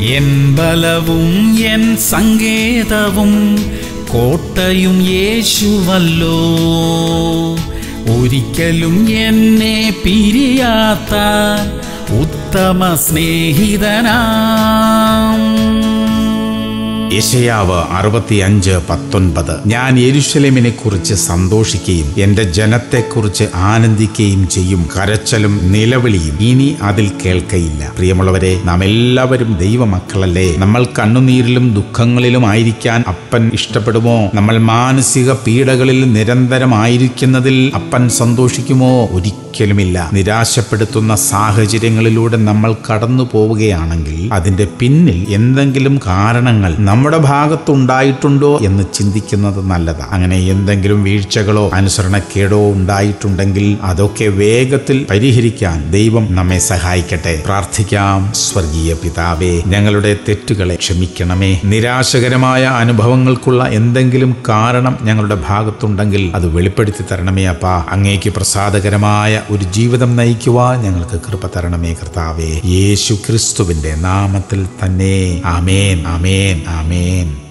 N ബലവും N സങ്കേതവും കോട്ടയും യേശുവല്ലോ ഒരിക്കലും എന്നെ പിരിയാത്ത ഉത്തമ സ്നേഹിതനാം യശയാവ് അറുപത്തിയഞ്ച് പത്തൊൻപത് ഞാൻ യെരുശലേമിനെ കുറിച്ച് സന്തോഷിക്കുകയും എന്റെ ജനത്തെക്കുറിച്ച് ആനന്ദിക്കുകയും ചെയ്യും കരച്ചലും നിലവിളിയും ഇനി അതിൽ കേൾക്കയില്ല പ്രിയമുള്ളവരെ നാം എല്ലാവരും ദൈവമക്കളല്ലേ നമ്മൾ കണ്ണുനീരിലും ദുഃഖങ്ങളിലും ആയിരിക്കാൻ അപ്പൻ ഇഷ്ടപ്പെടുമോ നമ്മൾ മാനസിക പീഡകളിൽ നിരന്തരമായിരിക്കുന്നതിൽ അപ്പൻ സന്തോഷിക്കുമോ ഒരിക്കലുമില്ല നിരാശപ്പെടുത്തുന്ന സാഹചര്യങ്ങളിലൂടെ നമ്മൾ കടന്നു പോവുകയാണെങ്കിൽ അതിന്റെ പിന്നിൽ എന്തെങ്കിലും കാരണങ്ങൾ നമ്മുടെ ഭാഗത്തുണ്ടായിട്ടുണ്ടോ എന്ന് ചിന്തിക്കുന്നത് നല്ലതാണ് അങ്ങനെ എന്തെങ്കിലും വീഴ്ചകളോ അനുസരണക്കേടോ ഉണ്ടായിട്ടുണ്ടെങ്കിൽ അതൊക്കെ വേഗത്തിൽ പരിഹരിക്കാൻ ദൈവം നമ്മെ സഹായിക്കട്ടെ പ്രാർത്ഥിക്കാം സ്വർഗീയ പിതാവേ ഞങ്ങളുടെ തെറ്റുകളെ ക്ഷമിക്കണമേ നിരാശകരമായ അനുഭവങ്ങൾക്കുള്ള എന്തെങ്കിലും കാരണം ഞങ്ങളുടെ ഭാഗത്തുണ്ടെങ്കിൽ അത് വെളിപ്പെടുത്തി തരണമേ അപ്പാ അങ്ങേക്ക് പ്രസാദകരമായ ഒരു ജീവിതം നയിക്കുവാൻ ഞങ്ങൾക്ക് കൃപ തരണമേ കർത്താവേ യേശു ക്രിസ്തുവിന്റെ നാമത്തിൽ തന്നെ ആമേൻ ആമേൻ ആമേൻ